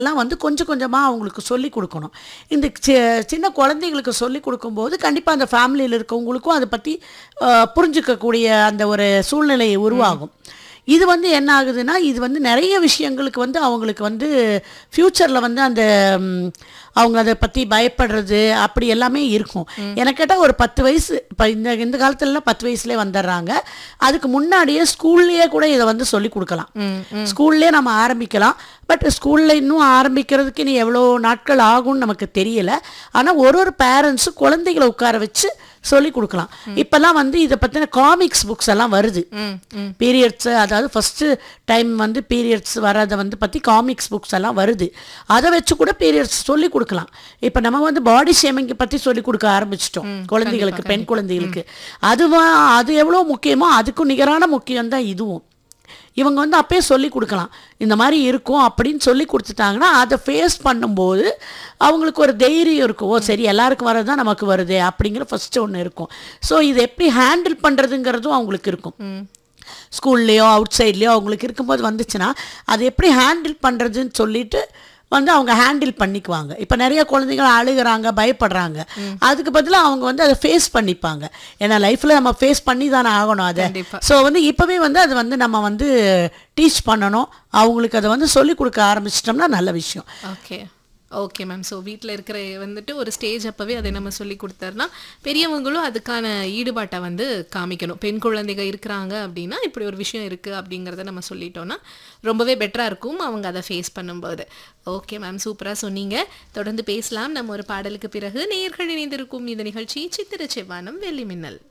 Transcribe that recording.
எல்லாம் வந்து கொஞ்சம் கொஞ்சமாக அவங்களுக்கு சொல்லி கொடுக்கணும் இந்த சி சின்ன குழந்தைங்களுக்கு சொல்லி கொடுக்கும்போது கண்டிப்பாக அந்த ஃபேமிலியில் இருக்கவங்களுக்கும் அதை பற்றி புரிஞ்சுக்கக்கூடிய அந்த ஒரு சூழ்நிலை உருவாகும் இது வந்து என்ன ஆகுதுன்னா இது வந்து நிறைய விஷயங்களுக்கு வந்து அவங்களுக்கு வந்து ஃப்யூச்சரில் வந்து அந்த ம், அவங்க அதை பற்றி பயப்படுறது அப்படி எல்லாமே இருக்கும் எனக்கு கேட்டால் ஒரு பத்து வயசு இப்போ இந்த இந்த காலத்துலலாம் பத்து வயசுலேயே வந்துடுறாங்க அதுக்கு முன்னாடியே ஸ்கூல்லேயே கூட இதை வந்து சொல்லி கொடுக்கலாம் ஸ்கூல்லேயே நம்ம ஆரம்பிக்கலாம் பட் ஸ்கூலில் இன்னும் ஆரம்பிக்கிறதுக்கு இனி எவ்வளோ நாட்கள் ஆகும்னு நமக்கு தெரியல ஆனால் ஒரு ஒரு பேரண்ட்ஸும் குழந்தைகளை உட்கார வச்சு சொல்லி கொடுக்கலாம் இப்போல்லாம் வந்து இதை பற்றின காமிக்ஸ் புக்ஸ் எல்லாம் வருது ம் ம் பீரியட்ஸ் அதாவது ஃபஸ்ட்டு டைம் வந்து பீரியட்ஸ் வர்றதை வந்து பற்றி காமிக்ஸ் புக்ஸ் எல்லாம் வருது அதை வச்சு கூட பீரியட்ஸ் சொல்லி கொடுக்கலாம் இப்போ நம்ம வந்து பாடி ஷேமிங்கை பற்றி சொல்லி கொடுக்க ஆரம்பிச்சிட்டோம் குழந்தைகளுக்கு பெண் குழந்தைகளுக்கு அதுவா அது எவ்வளோ முக்கியமோ அதுக்கும் நிகரான முக்கியம் தான் இதுவும் இவங்க வந்து அப்பயே சொல்லி கொடுக்கலாம் இந்த மாதிரி இருக்கும் அப்படின்னு சொல்லி கொடுத்துட்டாங்கன்னா அதை ஃபேஸ் பண்ணும்போது அவங்களுக்கு ஒரு தைரியம் இருக்கும் ஓ சரி எல்லாருக்கும் வரது தான் நமக்கு வருது அப்படிங்கிற ஃபஸ்ட்டு ஒன்று இருக்கும் ஸோ இது எப்படி ஹேண்டில் பண்ணுறதுங்கிறதும் அவங்களுக்கு இருக்கும் ஸ்கூல்லையோ அவுட் சைட்லேயோ அவங்களுக்கு இருக்கும்போது வந்துச்சுன்னா அதை எப்படி ஹேண்டில் பண்ணுறதுன்னு சொல்லிட்டு வந்து அவங்க ஹேண்டில் பண்ணிக்குவாங்க இப்போ நிறைய குழந்தைகள் அழுகுறாங்க பயப்படுறாங்க அதுக்கு பதிலாக அவங்க வந்து அதை ஃபேஸ் பண்ணிப்பாங்க ஏன்னா லைஃப்பில் நம்ம ஃபேஸ் பண்ணி தானே ஆகணும் அதை கண்டிப்பா. ஸோ வந்து இப்போவே வந்து அது வந்து நம்ம வந்து டீச் பண்ணணும் அவங்களுக்கு அதை வந்து சொல்லி கொடுக்க ஆரம்பிச்சிட்டோம்னா நல்ல விஷயம் ஓகே ஓகே மேம் ஸோ வீட்டில் இருக்கிற வந்துட்டு ஒரு ஸ்டேஜ் அப்போவே அதை நம்ம சொல்லி கொடுத்தோம்னா பெரியவங்களும் அதுக்கான ஈடுபாட்டை வந்து காமிக்கணும் பெண் குழந்தைங்க இருக்கிறாங்க அப்படின்னா இப்படி ஒரு விஷயம் இருக்குது அப்படிங்கிறத நம்ம சொல்லிட்டோம்னா ரொம்பவே பெட்டராக இருக்கும் அவங்க அதை ஃபேஸ் பண்ணும்போது ஓகே மேம் சூப்பராக சொன்னீங்க தொடர்ந்து பேசலாம் நம்ம ஒரு பாடலுக்கு பிறகு நேயர்கள் இணைந்திருக்கும் இந்த நிகழ்ச்சி சித்திர செவ்வானம் வெள்ளி மின்னல்